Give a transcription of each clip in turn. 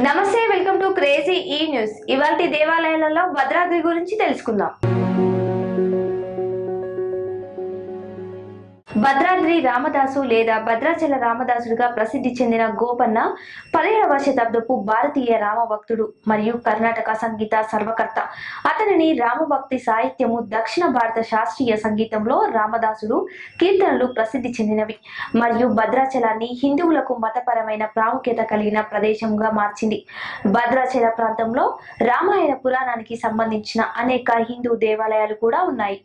నమస్తే welcome to crazy ఈ news ఇవాల్టి దేవాలయాలలో భద్రాద్రి గురించి తెలుసుకుందాం భద్రాద్రి రామదాసు లేదా భద్రాచల రామదాసుడిగా ప్రసిద్ధి చెందిన గోపన్న పదిహేడవ శతాబ్దపు భారతీయ రామభక్తుడు మరియు కర్ణాటక సంగీత సర్వకర్త అతనిని రామభక్తి సాహిత్యము దక్షిణ భారత శాస్త్రీయ సంగీతంలో రామదాసుడు కీర్తనలు ప్రసిద్ధి చెందినవి మరియు భద్రాచలాన్ని హిందువులకు మతపరమైన ప్రాముఖ్యత కలిగిన ప్రదేశంగా మార్చింది భద్రాచల ప్రాంతంలో రామాయణ పురాణానికి సంబంధించిన అనేక హిందూ దేవాలయాలు కూడా ఉన్నాయి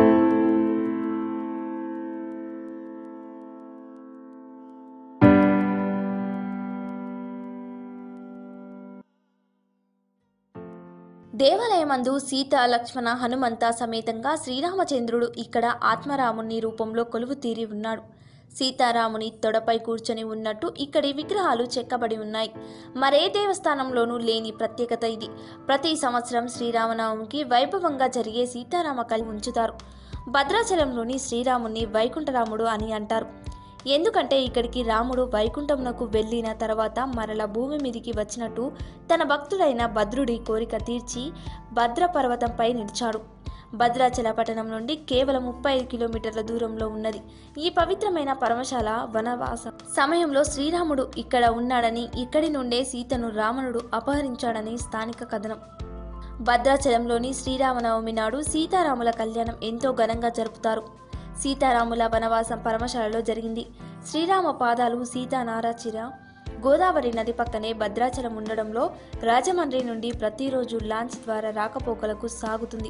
దేవాలయమందు సీత లక్ష్మణ హనుమంత సమేతంగా శ్రీరామచంద్రుడు ఇక్కడ ఆత్మరాముని రూపంలో కొలువు తీరి ఉన్నాడు సీతారాముని తొడపై కూర్చొని ఉన్నట్టు ఇక్కడి విగ్రహాలు చెక్కబడి ఉన్నాయి మరే దేవస్థానంలోనూ లేని ప్రత్యేకత ఇది ప్రతి సంవత్సరం శ్రీరామనవమికి వైభవంగా జరిగే సీతారామ కలి ఉంచుతారు భద్రాచలంలోని శ్రీరాముని వైకుంఠరాముడు అని అంటారు ఎందుకంటే ఇక్కడికి రాముడు వైకుంఠమునకు వెళ్ళిన తర్వాత మరల భూమి మీదికి వచ్చినట్టు తన భక్తుడైన భద్రుడి కోరిక తీర్చి భద్ర పర్వతంపై నిలిచాడు భద్రాచల పట్టణం నుండి కేవలం ముప్పై ఐదు కిలోమీటర్ల దూరంలో ఉన్నది ఈ పవిత్రమైన పరమశాల వనవాస సమయంలో శ్రీరాముడు ఇక్కడ ఉన్నాడని ఇక్కడి నుండే సీతను రావణుడు అపహరించాడని స్థానిక కథనం భద్రాచలంలోని శ్రీరామనవమి నాడు సీతారాముల కళ్యాణం ఎంతో ఘనంగా జరుపుతారు సీతారాముల వనవాసం పరమశాలలో జరిగింది శ్రీరామ పాదాలు సీతానారాచిర గోదావరి నది పక్కనే భద్రాచలం ఉండడంలో రాజమండ్రి నుండి ప్రతిరోజు లాంచ్ ద్వారా రాకపోకలకు సాగుతుంది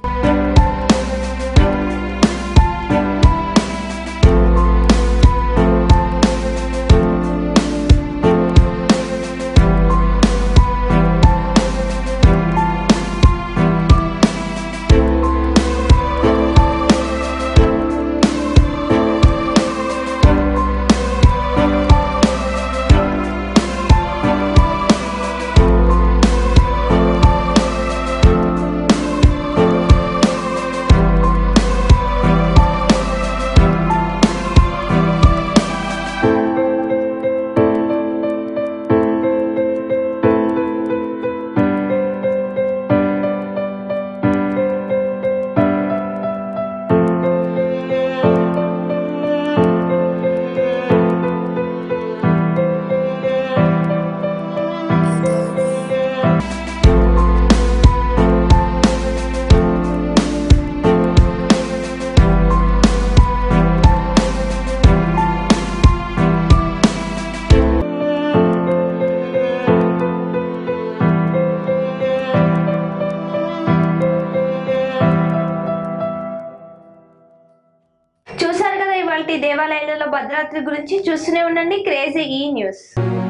చూసారు కదా ఇవాళ దేవాలయాలలో భద్రాద్రి గురించి చూస్తూనే ఉండండి క్రేజీ ఈ న్యూస్